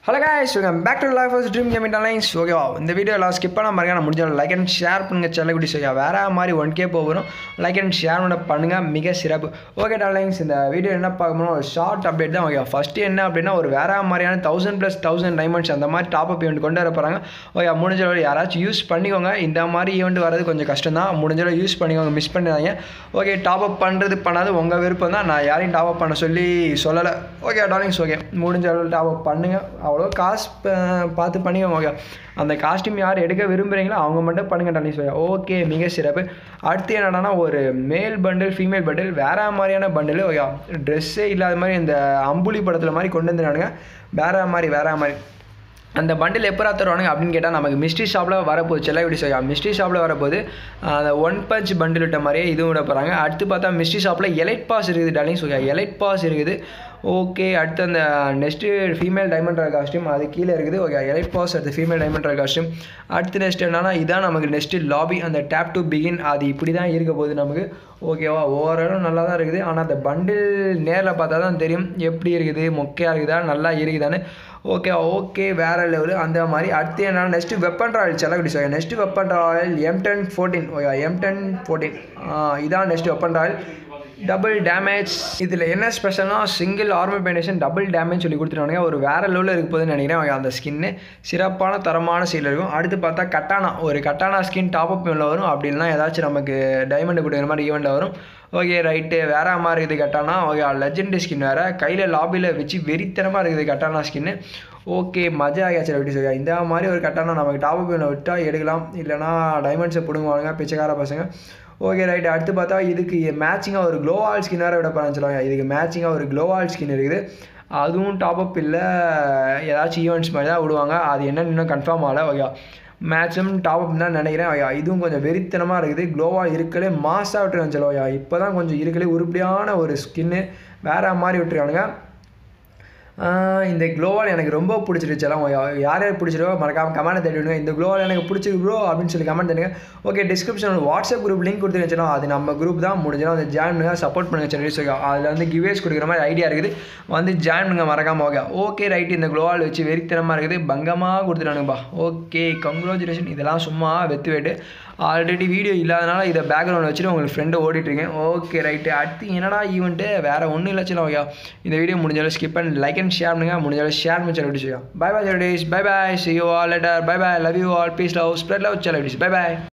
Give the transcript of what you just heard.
hello guys welcome back to life of dream gaming lines ஓகேவா இந்த video எல்லாம் skip பண்ண மாதிரி நான் முடிஞ்ச லைக் அண்ட் ஷேர் பண்ணுங்கள் செல்லக்குடி செய்யா வேறு மாதிரி ஒன் கே போகிறோம் லைக் அண்ட் ஷேர் பண்ண பண்ணுங்கள் மிக சிறப்பு ஓகே டார்லிங்ஸ் இந்த வீடியோ என்ன பார்க்கணும் ஒரு ஷார்ட் அப்டேட் தான் ஓகே ஃபஸ்ட்டு என்ன அப்படின்னா ஒரு வேறு மாதிரியான தௌசண்ட் ப்ளஸ் தௌசண்ட் டைமண்ட்ஸ் அந்த மாதிரி டாப் அப் ஈவெண்ட் கொண்டு வர போகிறாங்க ஓகே முடிஞ்ச அளவு யாராச்சும் யூஸ் பண்ணிக்கோங்க இந்த மாதிரி ஈவெண்ட் வரது கொஞ்சம் கஷ்டம் தான் முடிஞ்ச அளவு யூஸ் பண்ணிக்கோங்க மிஸ் பண்ணிடாதீங்க ஓகே டாப் அப் பண்ணுறது பண்ணாது உங்கள் விருப்பம் தான் நான் யாரையும் டாப் அப் பண்ண சொல்லி சொல்லலை ஓகே டார்லிங்ஸ் ஓகே முடிஞ்ச அளவு டாப் அப் பண்ணுங்கள் அவ்வளோ காசு ப- பார்த்து பண்ணிக்கோங்க ஓகே அந்த காஸ்டியூம் யார் எடுக்க விரும்புகிறீங்களோ அவங்க மட்டும் பண்ணுங்க டார்லிங்ஸ் ஓகே ஓகே மிக சிறப்பு அடுத்து என்னடான்னா ஒரு மேல் பண்டில் ஃபீமேல் பண்டில் வேற மாதிரியான பண்டில் ஓகே ட்ரெஸ்ஸே இல்லாத மாதிரி இந்த அம்புலி படத்தில் மாதிரி கொண்டு வந்துடுறானுங்க வேற மாதிரி வேற மாதிரி அந்த பண்டில் எப்போ தருவானுங்க அப்படின்னு கேட்டால் நமக்கு மிஸ்ட்ரி ஷாப்பில் வரப்போகுது செல்ல எப்படி சொல்லலாம் மிஸ்ட்ரி ஷாப்பில் வரப்போகுது அந்த ஒன் பஞ்ச் பண்டில் விட்ட மாதிரியே இதுவும் விட போகிறாங்க அடுத்து பார்த்தா மிஸ்ட்ரி ஷாப்பில் எலைட் பாஸ் இருக்குது டார்லிங்ஸ் ஓகே எலைட் பாஸ் இருக்குது ஓகே அடுத்து அந்த next female diamond royal costume அது கீழே இருக்குது ஓகே எலைட் பாஸ் அடுத்து ஃபீமேல் டைமண்ட் ராயல் காஸ்டியூம் அடுத்து நெக்ஸ்ட் என்னன்னா இதான் நமக்கு நெக்ஸ்ட்டு லாபி அந்த டேப் டு பிகின் அது இப்படி தான் இருக்க போகுது நமக்கு ஓகேவா ஓவராலும் நல்லா தான் இருக்குது ஆனால் அந்த பண்டில் நேரில் பார்த்தா தான் தெரியும் எப்படி இருக்குது மொக்கையாக இருக்குதா நல்லா இருக்குதான்னு ஓகே ஓகே வேறு லெவலு அந்த மாதிரி அடுத்து என்னன்னா நெக்ஸ்ட்டு வெப்பன் ராயல் செலக்டி sir next weapon royal M ten fourteen okay M ten fourteen இதான் next weapon royal double damage இதில் என்ன ஸ்பெஷல்னா single armour penetration double damage சொல்லி கொடுத்துருவானுங்க ஒரு வேறு லெவலில் இருக்க போகுதுன்னு நினைக்கிறேன் அவங்க அந்த ஸ்கின்னு சிறப்பான தரமான சீல் இருக்கும் அடுத்து பார்த்தா கட்டானா ஒரு கட்டானா ஸ்கின் டாப் அப் வரும் அப்படின்னா ஏதாச்சும் நமக்கு டைமண்ட் கொடுக்குற மாதிரி ஈவெண்ட்டில் வரும் ஓகே ரைட்டு வேற மாதிரி இருக்குது கட்டானா ஓகே லெஜெண்ட் ஸ்கின் வேறு கையில் லாபியில் வச்சு வெறித்தனமாக இருக்குது கட்டானா ஸ்கின்னு ஓகே மஜா ஆகியாச்சு எப்படி சொல்லி இந்த மாதிரி ஒரு கட்டானா நமக்கு டாப் அப் விட்டால் எடுக்கலாம் இல்லைனா டைமண்ட்ஸை பிடுங்குவானுங்க பிச்சைக்கார பசங்க ஓகே ரைட் அடுத்து பார்த்தா இதுக்கு மேட்சிங்காக ஒரு க்ளோவால் ஸ்கின் வேறு விட போகிறான்னு சொல்லுவாங்க இதுக்கு மேட்சிங்காக ஒரு க்ளோவால் ஸ்கின் இருக்குது அதுவும் டாப் அப் இல்லை ஏதாச்சும் ஈவெண்ட்ஸ் மாதிரி தான் விடுவாங்க அது என்னன்னு இன்னும் கன்ஃபார்ம் ஆகலை ஓகே மேட்சும் டாப் அப் தான் நினைக்கிறேன் ஐயா இதுவும் கொஞ்சம் வெறித்தனமாக இருக்குது க்ளோவால் இருக்கலே மாசாக விட்டுருக்கான்னு சொல்லுவாங்க இப்போ தான் கொஞ்சம் இருக்கலே உருப்படியான ஒரு ஸ்கின்னு வேறு மாதிரி விட்டுருக்கானுங்க ஆஹ் இந்த க்ளோவால் எனக்கு ரொம்ப பிடிச்சிருச்சு எல்லாம் யார் யார் பிடிச்சிருக்கோ மறக்காம கமெண்ட் தட்டிவிடுங்க இந்த க்ளோவால் எனக்கு பிடிச்சிருக்கு ப்ரோ அப்படின்னு சொல்லி கமெண்ட் தருங்க okay description WhatsApp group link கொடுத்துருந்துச்சுன்னா அது நம்ம குரூப் தான் முடிஞ்சிடும் அந்த ஜாயின் பண்ணுங்க சப்போர்ட் பண்ணுங்க சேனல் சொல்லி அதில் வந்து கிவேஸ் கொடுக்குற மாதிரி ஐடியா இருக்குது வந்து ஜாயின் பண்ணுங்க மறக்காம ஓகே ஓகே ரைட் இந்த க்ளோவால் வச்சு வெறித்தனமாக இருக்குது பங்கமாக கொடுத்துட்டானுங்கப்பா ஓகே கங்க்ராச்சுலேஷன் இதெல்லாம் சும்மா வெத்து வெட்டு ஆல்ரெடி வீடியோ இல்லாதனால இதை பேக்ரவுண்ட் வச்சுட்டு உங்களுக்கு ஃப்ரெண்டு ஓடிட்டுருக்கேன் ஓகே ரைட்டு அடுத்து என்னடா ஈவெண்ட்டு வேறு ஒன்றும் இல்லை சில ஓகே இந்த வீடியோ முடிஞ்சாலும் ஸ்கிப் பண்ணி லைக் அண்ட் ஷேர் பண்ணுங்க முடிஞ்சாலும் ஷேர் பண்ணி செலவிட்டு செய்யும் பை பை செலவிடிஸ் bye bye see you all later bye bye love you all peace love spread love செலவிடிஸ் பை பை